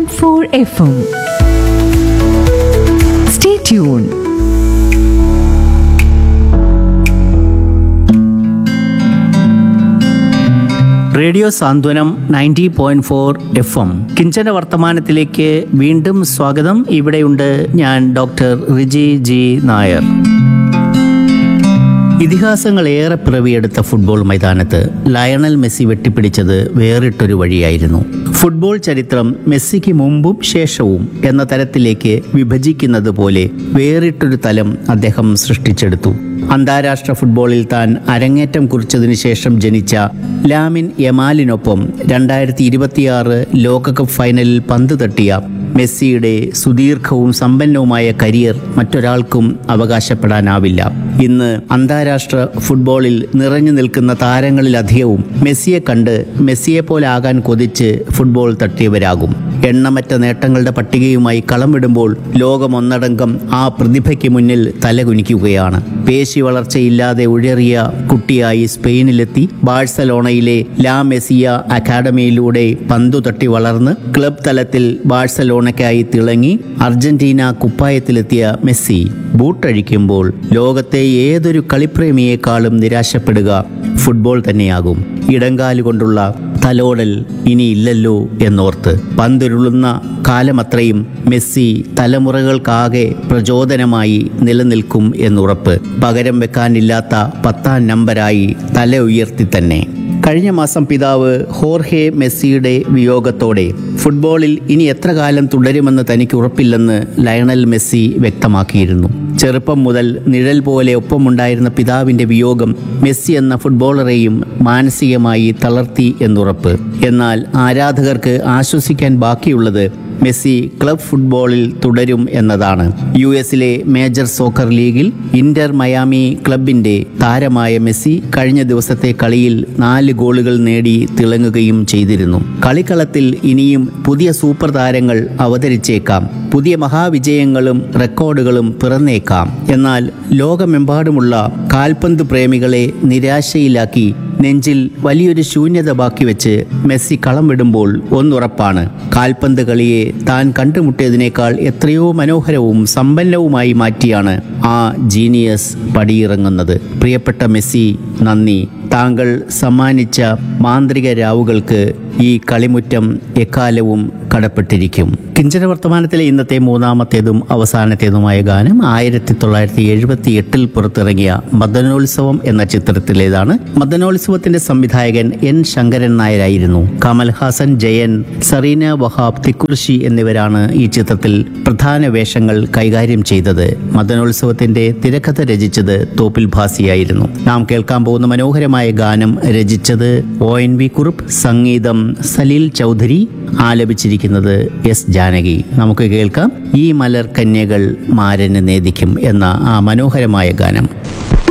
90.4 FM. Stay tuned. Radio Santhwanam ninety point four F M കിഞ്ചന വർത്തമാനത്തിലേക്ക് വീണ്ടും സ്വാഗതം ഇവിടെയുണ്ട് ഞാൻ ഡോക്ടർ റിജി ജി നായർ ഇതിഹാസങ്ങൾ ഏറെ പിറവിയെടുത്ത ഫുട്ബോൾ മൈതാനത്ത് ലയണൽ മെസ്സി വെട്ടിപ്പിടിച്ചത് വേറിട്ടൊരു വഴിയായിരുന്നു ഫുട്ബോൾ ചരിത്രം മെസ്സിക്ക് മുമ്പും ശേഷവും എന്ന തരത്തിലേക്ക് വിഭജിക്കുന്നത് പോലെ വേറിട്ടൊരു തലം അദ്ദേഹം സൃഷ്ടിച്ചെടുത്തു അന്താരാഷ്ട്ര ഫുട്ബോളിൽ താൻ അരങ്ങേറ്റം കുറിച്ചതിനു ശേഷം ജനിച്ച ലാമിൻ യമാലിനൊപ്പം രണ്ടായിരത്തി ഇരുപത്തിയാറ് ലോകകപ്പ് ഫൈനലിൽ പന്ത് തട്ടിയ മെസ്സിയുടെ സുദീർഘവും സമ്പന്നവുമായ കരിയർ മറ്റൊരാൾക്കും അവകാശപ്പെടാനാവില്ല ഇന്ന് അന്താരാഷ്ട്ര ഫുട്ബോളിൽ നിറഞ്ഞു നിൽക്കുന്ന താരങ്ങളിലധികവും മെസ്സിയെ കണ്ട് മെസ്സിയെ പോലെ ആകാൻ കൊതിച്ച് ഫുട്ബോൾ തട്ടിയവരാകും എണ്ണമറ്റ നേട്ടങ്ങളുടെ പട്ടികയുമായി കളം വിടുമ്പോൾ ലോകമൊന്നടങ്കം ആ പ്രതിഭയ്ക്ക് മുന്നിൽ തലകുനിക്കുകയാണ് പേശി വളർച്ചയില്ലാതെ ഉഴറിയ കുട്ടിയായി സ്പെയിനിലെത്തി ബാഴ്സലോണയിലെ ലാ മെസ്സിയ അക്കാഡമിയിലൂടെ പന്തു തട്ടി വളർന്ന് ക്ലബ് തലത്തിൽ ബാഴ്സലോണയ്ക്കായി തിളങ്ങി അർജന്റീന കുപ്പായത്തിലെത്തിയ മെസ്സി ബൂട്ടഴിക്കുമ്പോൾ ലോകത്തെ ഏതൊരു കളിപ്രേമിയെക്കാളും നിരാശപ്പെടുക ഫുട്ബോൾ തന്നെയാകും ഇടങ്കാലുകൊണ്ടുള്ള തലോടൽ ഇനിയില്ലല്ലോ എന്നോർത്ത് പന്തുരുളുന്ന കാലമത്രയും മെസ്സി തലമുറകൾക്കാകെ പ്രചോദനമായി നിലനിൽക്കും എന്നുറപ്പ് പകരം വെക്കാനില്ലാത്ത പത്താം നമ്പരായി തല ഉയർത്തി തന്നെ കഴിഞ്ഞ മാസം പിതാവ് ഹോർഹെ മെസ്സിയുടെ വിയോഗത്തോടെ ഫുട്ബോളിൽ ഇനി എത്ര കാലം തുടരുമെന്ന് തനിക്ക് ഉറപ്പില്ലെന്ന് ലയണൽ മെസ്സി വ്യക്തമാക്കിയിരുന്നു ചെറുപ്പം മുതൽ നിഴൽ പോലെ ഒപ്പമുണ്ടായിരുന്ന പിതാവിൻ്റെ വിയോഗം മെസ്സി എന്ന ഫുട്ബോളറെയും മാനസികമായി തളർത്തി എന്നുറപ്പ് എന്നാൽ ആരാധകർക്ക് ആശ്വസിക്കാൻ ബാക്കിയുള്ളത് മെസ്സി ക്ലബ് ഫുട്ബോളിൽ തുടരും എന്നതാണ് യു എസിലെ മേജർ സോക്കർ ലീഗിൽ ഇന്റർ മയാമി ക്ലബിന്റെ താരമായ മെസ്സി കഴിഞ്ഞ ദിവസത്തെ കളിയിൽ നാല് ഗോളുകൾ നേടി തിളങ്ങുകയും ചെയ്തിരുന്നു കളിക്കളത്തിൽ ഇനിയും പുതിയ സൂപ്പർ താരങ്ങൾ അവതരിച്ചേക്കാം പുതിയ മഹാവിജയങ്ങളും റെക്കോർഡുകളും പിറന്നേക്കാം എന്നാൽ ലോകമെമ്പാടുമുള്ള കാൽപന്ത് പ്രേമികളെ നിരാശയിലാക്കി നെഞ്ചിൽ വലിയൊരു ശൂന്യത ബാക്കി വെച്ച് മെസ്സി കളം വിടുമ്പോൾ ഒന്നുറപ്പാണ് കാൽപന്ത് കളിയെ താൻ കണ്ടുമുട്ടിയതിനേക്കാൾ എത്രയോ മനോഹരവും സമ്പന്നവുമായി മാറ്റിയാണ് ആ ജീനിയസ് പടിയിറങ്ങുന്നത് പ്രിയപ്പെട്ട മെസ്സി നന്ദി താങ്കൾ സമ്മാനിച്ച മാന്ത്രിക രാവുകൾക്ക് ഈ കളിമുറ്റം എക്കാലവും കടപ്പെട്ടിരിക്കും കിഞ്ചന വർത്തമാനത്തിലെ ഇന്നത്തെ മൂന്നാമത്തേതും അവസാനത്തേതുമായ ഗാനം ആയിരത്തി തൊള്ളായിരത്തി എഴുപത്തി എട്ടിൽ പുറത്തിറങ്ങിയ മദനോത്സവം എന്ന ചിത്രത്തിലേതാണ് മദനോത്സവത്തിന്റെ സംവിധായകൻ എൻ ശങ്കരൻ നായരായിരുന്നു കമൽഹാസൻ ജയൻ സറീന വഹാബ് തിക്കുർശി എന്നിവരാണ് ഈ ചിത്രത്തിൽ പ്രധാന വേഷങ്ങൾ കൈകാര്യം ചെയ്തത് മദനോത്സവത്തിന്റെ തിരക്കഥ രചിച്ചത് തോപ്പിൽ ഭാസിയായിരുന്നു നാം കേൾക്കാൻ പോകുന്ന മനോഹരമായ ഗാനം രചിച്ചത് ഒ എൻ വി കുറുപ്പ് സംഗീതം സലീൽ ചൗധരി ആലപിച്ചിരിക്കുന്നത് എസ് ജാനകി നമുക്ക് കേൾക്കാം ഈ മലർ കന്യകൾ മാരന് നേദിക്കും എന്ന ആ മനോഹരമായ ഗാനം